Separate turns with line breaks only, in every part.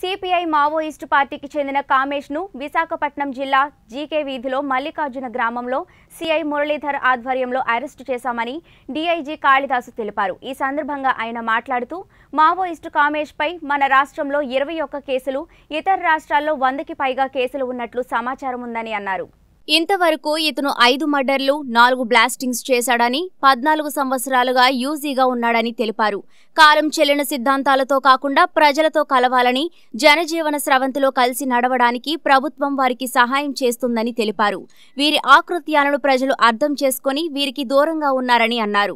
CPI Maoist పార్టీకి చెందిన కామేష్ ను విశాఖపట్నం జిల్లా జీకే వీధిలో మల్లికార్జున గ్రామంలో సిఐ మురళీధర్ ఆధ్వర్యంలో అరెస్టు చేశామని డీఐజీ కాళిదాసు తెలిపారు ఈ సందర్భంగా ఆయన మాట్లాడుతూ మావోయిస్టు కామేష్ పై మన రాష్ట్రంలో ఇరవై ఒక్క కేసులు ఇతర రాష్ట్రాల్లో వందకి పైగా కేసులు ఉన్నట్లు సమాచారం ఉందని అన్నారు ఇంతవరకు ఇతను ఐదు మర్డర్లు నాలుగు బ్లాస్టింగ్స్ చేశాడని పద్నాలుగు సంవత్సరాలుగా యూజీగా ఉన్నాడని తెలిపారు కాలం చెల్లిన సిద్ధాంతాలతో కాకుండా ప్రజలతో కలవాలని జనజీవన స్రవంతిలో కలిసి నడవడానికి ప్రభుత్వం వారికి సహాయం చేస్తుందని తెలిపారు వీరి ఆకృత్యాలను ప్రజలు అర్థం చేసుకొని వీరికి దూరంగా ఉన్నారని అన్నారు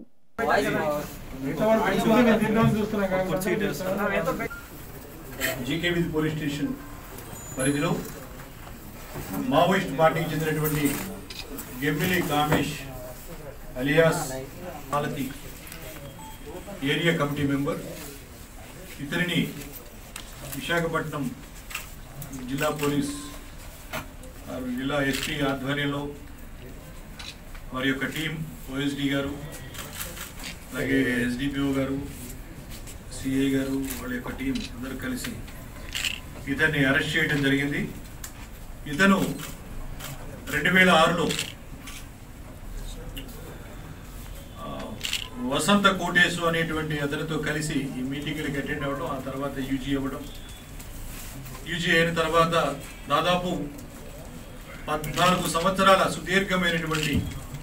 జీకేవి పోలీస్ స్టేషన్ పరిధిలో మావోయిస్ట్ పార్టీకి చెందినటువంటి గెమ్మిలి కామేష్ అలియాస్ మాలతి ఏరియా కమిటీ మెంబర్ ఇతనిని విశాఖపట్నం జిల్లా పోలీస్ ఆ, జిల్లా ఎస్పీ ఆధ్వర్యంలో వారి యొక్క టీం ఓఎస్డి గారు అలాగే ఎస్డిపిఓ గారు సిఐ గారు వాళ్ళ యొక్క టీం అందరూ కలిసి ఇతన్ని అరెస్ట్ చేయడం జరిగింది ఇతను రెండు వేల ఆరులో ఆ, వసంత కోటేశు అనేటువంటి అతనితో కలిసి ఈ మీటింగ్లకి అటెండ్ అవ్వడం ఆ తర్వాత యూజీ అవ్వడం యూజీ అయిన తర్వాత దాదాపు పద్నాలుగు సంవత్సరాల సుదీర్ఘమైనటువంటి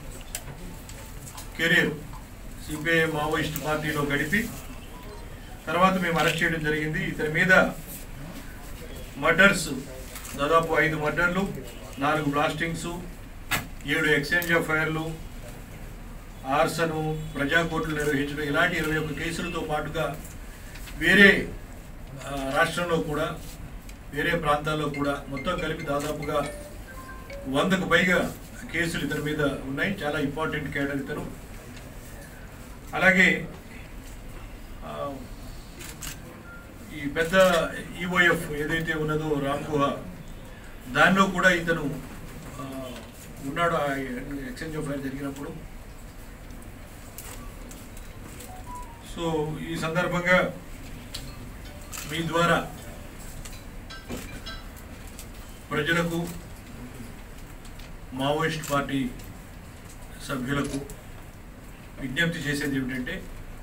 కెరీర్ సిపిఐ మావోయిస్ట్ పార్టీలో గడిపి తర్వాత మేము అరెస్ట్ చేయడం జరిగింది ఇతని మీద మర్డర్స్ దాదాపు ఐదు మర్డర్లు నాలుగు బ్లాస్టింగ్స్ ఏడు ఎక్స్చేంజ్ ఆఫ్ ఫైర్లు ఆర్సను ప్రజా కోర్టులు నిర్వహించడం ఇలాంటి ఇరవై ఒక్క కేసులతో పాటుగా వేరే ఆ, రాష్ట్రంలో కూడా వేరే ప్రాంతాల్లో కూడా మొత్తం కలిపి దాదాపుగా వందకు పైగా కేసులు ఇతని మీద ఉన్నాయి చాలా ఇంపార్టెంట్ కేడర్ ఇతను అలాగే ఆ, ఈ పెద్ద ఈఓఎఫ్ ఏదైతే ఉన్నదో రామ్ గుహ దానిలో కూడా ఇతను ఆ, ఉన్నాడు ఆ ఎక్స్చేంజ్ ఆఫ్ ఫైర్ జరిగినప్పుడు సో ఈ సందర్భంగా మీ ద్వారా ప్రజలకు మావోయిస్ట్ పార్టీ సభ్యులకు విజ్ఞప్తి చేసేది ఏమిటంటే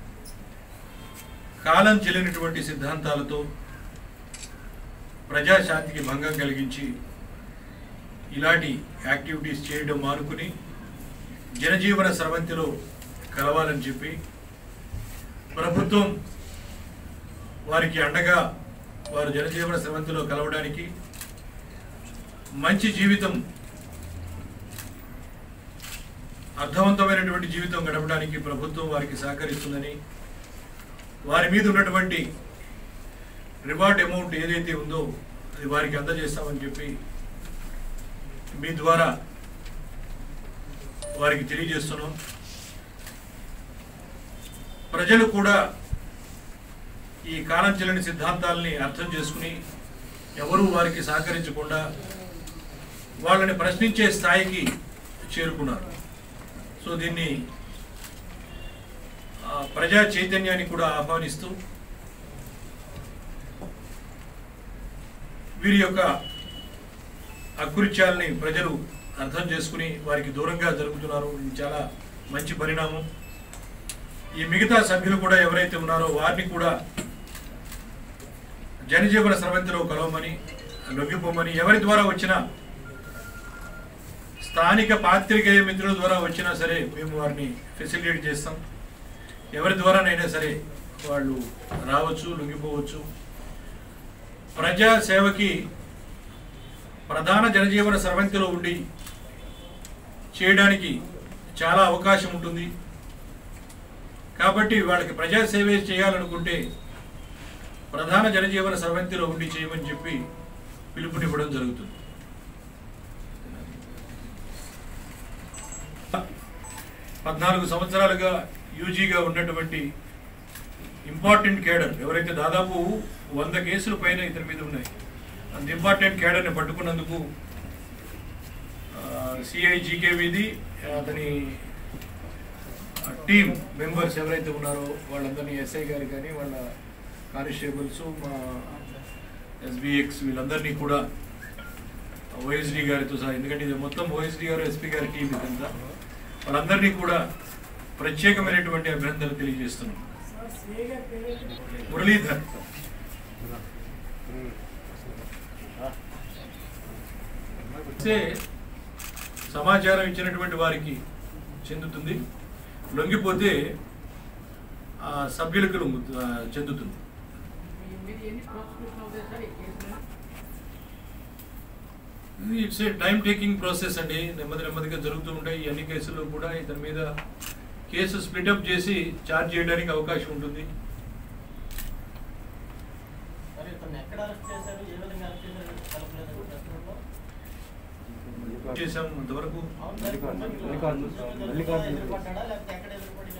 కాలం చెల్లినటువంటి సిద్ధాంతాలతో ప్రజాశాంతికి భంగం కలిగించి ఇలాంటి యాక్టివిటీస్ చేయడం మానుకుని జనజీవన స్రవంతిలో కలవాలని చెప్పి ప్రభుత్వం వారికి అండగా వారు జనజీవన స్రవంతిలో కలవడానికి మంచి జీవితం అర్థవంతమైనటువంటి జీవితం గడపడానికి ప్రభుత్వం వారికి సహకరిస్తుందని వారి మీద ఉన్నటువంటి రివార్డ్ అమౌంట్ ఏదైతే ఉందో అది వారికి అందజేస్తామని చెప్పి మీ ద్వారా వారికి తెలియజేస్తున్నాం ప్రజలు కూడా ఈ కాలం చెల్లని సిద్ధాంతాలని అర్థం చేసుకుని ఎవరు వారికి సహకరించకుండా వాళ్ళని ప్రశ్నించే స్థాయికి చేరుకున్నారు సో దీన్ని ఆ, ప్రజా చైతన్యాన్ని కూడా ఆహ్వానిస్తూ వీరి యొక్క అకృత్యాలని ప్రజలు అర్థం చేసుకుని వారికి దూరంగా జరుగుతున్నారు ఇది చాలా మంచి పరిణామం ఈ మిగతా సభ్యులు కూడా ఎవరైతే ఉన్నారో వారిని కూడా జనజీవన స్రవంతిలో కలవమని లొంగిపోమని ఎవరి ద్వారా వచ్చినా స్థానిక పాత్రికేయ మిత్రుల ద్వారా వచ్చినా సరే మేము వారిని ఫెసిలిటేట్ చేస్తాం ఎవరి ద్వారానైనా సరే వాళ్ళు రావచ్చు లొంగిపోవచ్చు ప్రజా సేవకి ప్రధాన జనజీవన స్రవంతిలో ఉండి చేయడానికి చాలా అవకాశం ఉంటుంది కాబట్టి వాళ్ళకి ప్రజా సేవ చేయాలనుకుంటే ప్రధాన జనజీవన స్రవంతిలో ఉండి చేయమని చెప్పి పిలుపునివ్వడం జరుగుతుంది పద్నాలుగు సంవత్సరాలుగా యూజీగా ఉన్నటువంటి ఇంపార్టెంట్ కేడర్ ఎవరైతే దాదాపు వంద కేసుల పైన ఇతని మీద ఉన్నాయి అంత ఇంపార్టెంట్ కేడర్ని పట్టుకున్నందుకు సిఐ జీకేవిది అతని టీం మెంబర్స్ ఎవరైతే ఉన్నారో వాళ్ళందరినీ ఎస్ఐ గారు కానీ వాళ్ళ కానిస్టేబుల్స్ మా ఎస్బిఎక్స్ వీళ్ళందరినీ కూడా ఓఎస్డి గారితో సహా ఎందుకంటే ఇది మొత్తం ఓఎస్డి గారు ఎస్పీ గారి టీం ఇదంతా వాళ్ళందరినీ కూడా ప్రత్యేకమైనటువంటి అభినందనలు తెలియజేస్తున్నాం మురళీధర్ ఇస్తే సమాచారం ఇచ్చినటువంటి వారికి చెందుతుంది లొంగిపోతే ఆ సభ్యులకు లొంగు- ఆ, చెందుతుంది it's a time taking process అండి నెమ్మది నెమ్మదిగా జరుగుతూ ఉంటాయి ఈ అన్ని కేసుల్లో కూడా ఇతని మీద కేసు స్ప్లిటప్ చేసి ఛార్జ్ చేయడానికి అవకాశం ఉంటుంది
మరి ఇతన్ని ఎక్కడ అరెస్ట్ చేశారు ఏ విధంగా అరెస్ట్ చేశారు కలపలేదు ప్రశ్నలో
చేసాం అంతవరకు
అవును
మల్లికార్జున-
సార్,
మల్లికార్జున-
ఎదురుపడ్డా-
మల్లికార్జున.
ఎదురుపడ్డాడా లేకపోతే ఎక్కడ ఎదురుపడి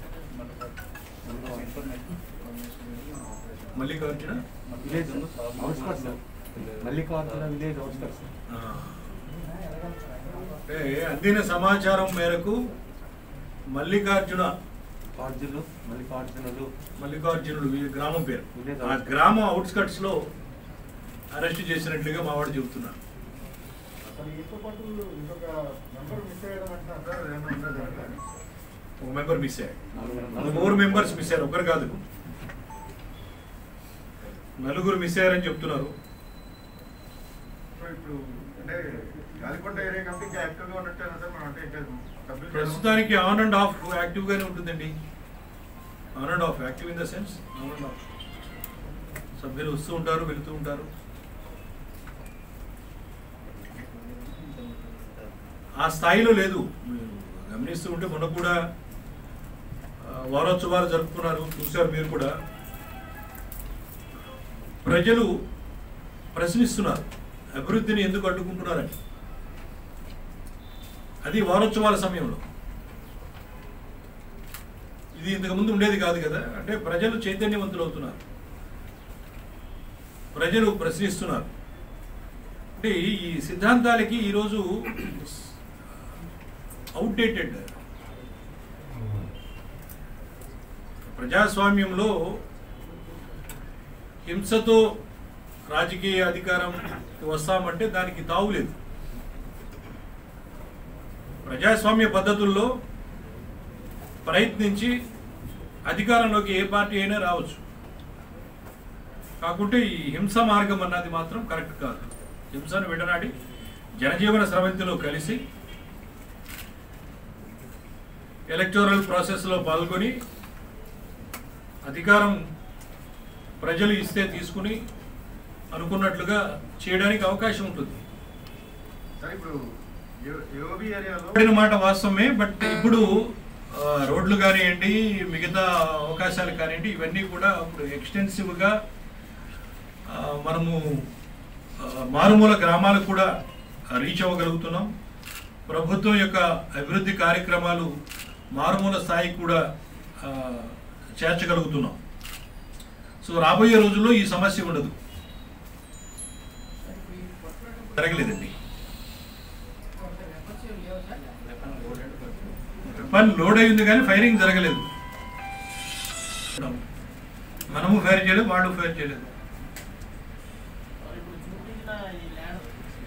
Mallikarjuna
village outskirts Mallikarjuna village outskirts
ఆ. అంటే అందిన సమాచారం మేరకు మల్లికార్జున
కార్జులు మల్లికార్జునులు
మల్లికార్జునుడు ఈ గ్రామం పేరు
విలేజ్
ఆ గ్రామం అవుట్స్కట్స్ లో అరెస్ట్ చేసినట్లుగా మావాడు చెబుతున్నాడు
అసలు ఈతో పాటు ఇంకొక మెంబర్ మిస్ అయ్యడం అంటున్నారు సార్ ఏమైనా ఉందా దాంట్లో?
ఒక మెంబర్ మిస్ అయ్యాడు
నలుగురు-
ఫోర్ మెంబర్స్ మిస్ అయ్యారు ఒకరు కాదు నలుగురు మిస్ అయ్యారని చెప్తున్నారు
సో ఇప్పుడు అంటే గాలికొండ ఏరియా కాబట్టి ఇంకా యాక్టివ్ గా ఉన్నట్టేనా సార్ మనం అంటే ఇంకా డబ్బులు
ప్రస్తుతానికి ఆన్ అండ్ ఆఫ్ యాక్టివ్ గానే ఉంటుందండి on and off active in the sense on and off సభ్యులు వస్తూ ఉంటారు వెళుతూ ఉంటారు ఆ స్థాయిలో లేదు మీరు గమనిస్తూ ఉంటే మొన్న కూడా ఆ, వారోత్సవాలు జరుపుకున్నారు చూశారు మీరు కూడా ప్రజలు ప్రశ్నిస్తున్నారు అభివృద్ధిని ఎందుకు అడ్డుకుంటున్నారని అది వారోత్సవాల సమయంలో ఇది ఇంతకుముందు ఉండేది కాదు కదా అంటే ప్రజలు చైతన్యవంతులు అవుతున్నారు ప్రజలు ప్రశ్నిస్తున్నారు అంటే ఈ సిద్ధాంతాలకి ఈరోజు అవుట్డేటెడ్ ప్రజాస్వామ్యంలో హింసతో రాజకీయ అధికారం వస్తామంటే దానికి తావు లేదు ప్రజాస్వామ్య పద్ధతుల్లో ప్రయత్నించి అధికారంలోకి ఏ పార్టీ అయినా రావచ్చు కాకుంటే ఈ హింస మార్గం అన్నది మాత్రం కరెక్ట్ కాదు హింసను విడనాడి జనజీవన స్రవంతిలో కలిసి ఎలక్టోరల్ ప్రాసెస్లో పాల్గొని అధికారం ప్రజలు ఇస్తే తీసుకుని అనుకున్నట్లుగా చేయడానికి అవకాశం ఉంటుంది
సార్ ఇప్పుడు ఏఓబి ఏరియాలో
పడిన మాట వాస్తవమే బట్ ఇప్పుడు ఆ, రోడ్లు కానివ్వండి మిగతా అవకాశాలు కానివ్వండి ఇవన్నీ కూడా ఇప్పుడు ఎక్స్టెన్సివ్గా ఆ, మనము ఆ, మారుమూల గ్రామాలకు కూడా రీచ్ అవ్వగలుగుతున్నాం ప్రభుత్వం యొక్క అభివృద్ధి కార్యక్రమాలు మారుమూల స్థాయికి కూడా ఆ, చేర్చగలుగుతున్నాం సో రాబోయే రోజుల్లో ఈ సమస్య ఉండదు జరగలేదండి వెపన్ లోడ్ అయింది కానీ ఫైరింగ్ జరగలేదు మనము ఫైర్ చేయలేదు వాళ్ళు ఫైర్ చేయలేదు
మరి ఇప్పుడు చూపించిన ఈ ల్యాండ్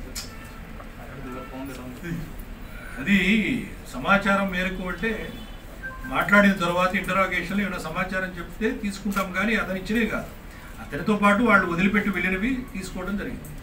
అది సమాచారం మేరకు అంటే మాట్లాడిన తర్వాత ఇంటరాగేషన్లో ఏమైనా సమాచారం చెప్తే తీసుకుంటాం కానీ అతను ఇచ్చినవి కాదు అతనితో పాటు వాళ్ళు వదిలిపెట్టి వెళ్ళినవి తీసుకోవడం జరిగింది